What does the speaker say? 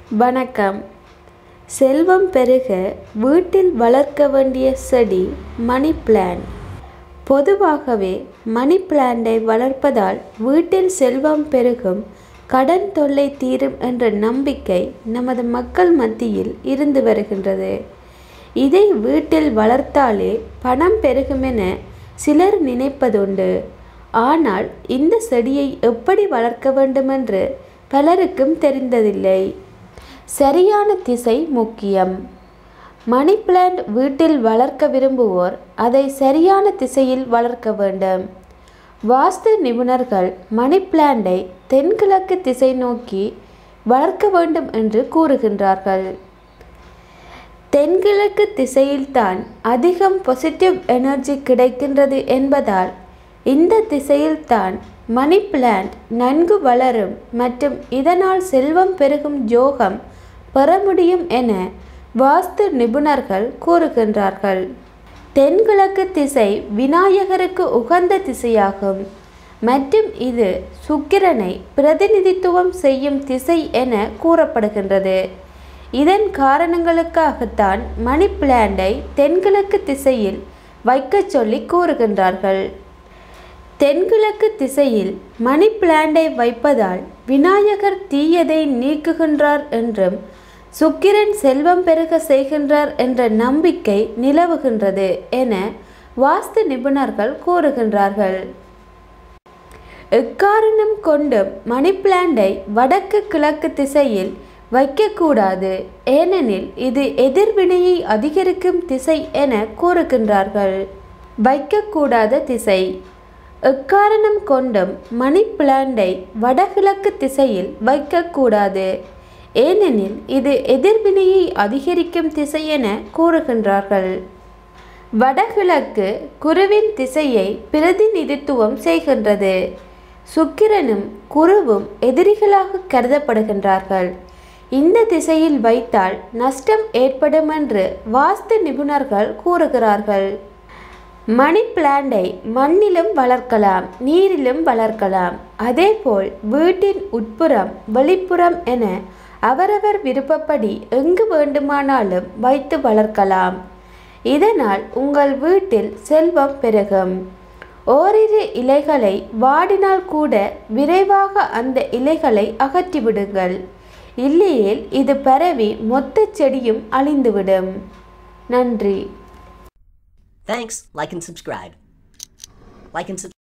வணக்கம் செல்வம் பெருக வீட்டில் வளர்க்க வேண்டிய செடி மணி பிளான்ட் பொதுவாகவே மணி பிளான்ட்டை வளர்ப்பதால் வீட்டில் செல்வம் பெருகும் கடன் தொல்லை தீரும் என்ற நம்பிக்கை நமது மக்கள் மத்தியில் இருந்து வருகின்றது இதை வீட்டில் வளர்த்தாலே பணம் பெருகுமென சிலர் நினைப்பதுண்டு ஆனால் இந்த செடியை எப்படி வளர்க்க வேண்டுமென்று பலருக்கும் தெரிந்ததில்லை சரியான திசை முக்கியம் மணி பிளான்ட் வீட்டில் வளர்க்க விரும்புவோர் அதை சரியான திசையில் வளர்க்க வேண்டும் வாஸ்து நிபுணர்கள் மணி பிளான்ட்டை தென்கிழக்கு திசை நோக்கி வளர்க்க வேண்டும் என்று கூறுகின்றார்கள் தென்கிழக்கு திசையில்தான் அதிகம் பாசிட்டிவ் எனர்ஜி கிடைக்கின்றது என்பதால் இந்த திசையில்தான் மணி பிளான்ட் நன்கு வளரும் மற்றும் இதனால் செல்வம் பெருகும் யோகம் பெற முடியும் என வாஸ்து நிபுணர்கள் கூறுகின்றார்கள் தென்கிழக்கு திசை விநாயகருக்கு உகந்த திசையாகும் மற்றும் இது சுக்கிரனை பிரதிநிதித்துவம் செய்யும் திசை என கூறப்படுகின்றது இதன் காரணங்களுக்காகத்தான் மணி பிளான்ட்டை தென்கிழக்கு திசையில் வைக்கச் சொல்லி கூறுகின்றார்கள் தென்கிழக்கு திசையில் மணி பிளான்ட்டை வைப்பதால் விநாயகர் தீயதை நீக்குகின்றார் என்றும் சுக்கிரன் செல்வம் பெருக செய்கின்றார் என்ற நம்பிக்கை நிலவுகின்றது என வாஸ்து நிபுணர்கள் கூறுகின்றார்கள் எக்காரணம் கொண்டும் மணி பிளான்ட்டை வடக்கு கிழக்கு திசையில் வைக்கக்கூடாது ஏனெனில் இது எதிர்வினையை அதிகரிக்கும் திசை என கூறுகின்றார்கள் வைக்கக்கூடாத திசை எக்காரணம் கொண்டும் மணி பிளான்ட்டை வடகிழக்கு திசையில் வைக்கக்கூடாது ஏனெனில் இது எதிர்வினையை அதிகரிக்கும் திசை என கூறுகின்றார்கள் வடகிழக்கு குருவின் திசையை பிரதிநிதித்துவம் செய்கின்றது சுக்கிரனும் குருவும் எதிரிகளாக கருதப்படுகின்றார்கள் இந்த திசையில் வைத்தால் நஷ்டம் ஏற்படும் என்று வாஸ்து நிபுணர்கள் கூறுகிறார்கள் மணி பிளான்ட்டை மண்ணிலும் வளர்க்கலாம் நீரிலும் வளர்க்கலாம் அதேபோல் வீட்டின் உட்புறம் வெளிப்புறம் என அவரவர் விருப்பப்படி எங்கு வேண்டுமானாலும் வைத்து வளர்க்கலாம் இதனால் உங்கள் வீட்டில் செல்வம் பெருகும் ஓரிரு இலைகளை வாடினால் கூட விரைவாக அந்த இலைகளை அகற்றிவிடுங்கள் இல்லையேல் இது பரவி மொத்த செடியும் அழிந்துவிடும் நன்றி Thanks. Like and subscribe. Like and subscribe.